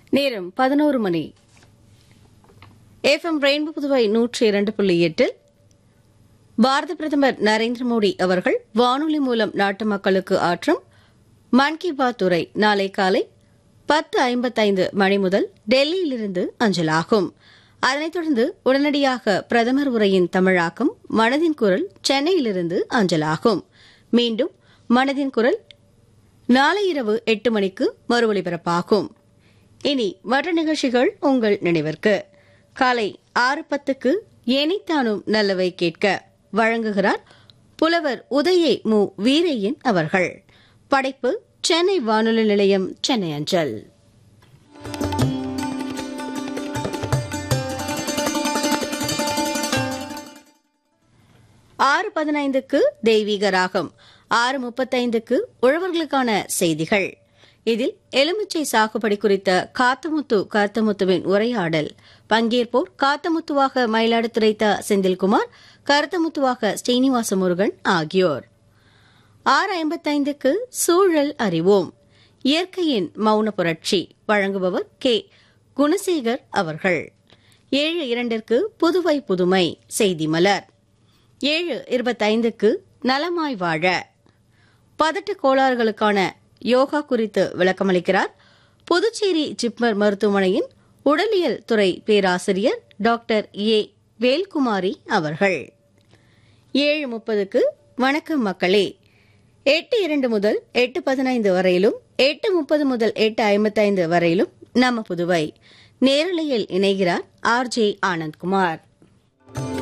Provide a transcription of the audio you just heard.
நேரம் பதினோரு மணி FM rainbow Puduvai நூற்றி இரண்டு புள்ளி எட்டில் பாரத பிரதமர் நரேந்திர மோடி அவர்கள் வானொலி மூலம் நாட்டு மக்களுக்கு ஆற்றும் மன் கி பாத் உரை நாளை காலை பத்து ஐம்பத்தைந்து மணி முதல் டெல்லியிலிருந்து அஞ்சலாகும் அதனைத் தொடர்ந்து உடனடியாக பிரதமர் உரையின் தமிழாக்கம் மனதின் குரல் சென்னையிலிருந்து அஞ்சலாகும் மீண்டும் மனதின் குரல் நாளை இரவு எட்டு மணிக்கு மறு ஒலிபரப்பாகும் இனி மற்ற நிகழ்ச்சிகள் உங்கள் நினைவிற்கு காலை ஆறு பத்துக்கு எனித்தானும் நல்லவை கேட்க வழங்குகிறார் புலவர் உதயை மு வீரையன் அவர்கள் படைப்பு சென்னை வானொலி நிலையம் சென்னை அஞ்சல் ஆறு பதினைந்துக்கு தெய்வீக ராகம் ஆறு முப்பத்தைந்துக்கு உழவர்களுக்கான செய்திகள் இதில் எலுமிச்சை சாகுபடி குறித்த காத்தமுத்து கருத்தமுத்துவின் உரையாடல் பங்கேற்போர் காத்தமுத்துவாக மயிலாடுதுறை த செந்தில்குமார் கருத்தமுத்துவாக ஸ்ரீனிவாச முருகன் ஆகியோர் ஆறு ஐம்பத்தைந்துக்கு சூழல் அறிவோம் இயற்கையின் மௌன புரட்சி வழங்குபவர் கே குணசேகர் அவர்கள் ஏழு இரண்டிற்கு புதுவை புதுமை செய்தி மலர் ஏழு இருபத்தைந்துக்கு நலமாய் வாழ பதட்ட கோளாறுகளுக்கான யோகா குறித்து விளக்கமளிக்கிறார் புதுச்சேரி ஜிப்மர் மருத்துவமனையின் உடலியல் துறை பேராசிரியர் டாக்டர் ஏ வேல்குமாரி அவர்கள் ஏழு முப்பதுக்கு வணக்கம் மக்களே எட்டு இரண்டு முதல் எட்டு பதினைந்து வரையிலும் எட்டு முப்பது முதல் எட்டு ஐம்பத்தைந்து வரையிலும் நம்ம புதுவை நேரலையில் இணைகிறார் ஆர் ஜே ஆனந்த்குமார்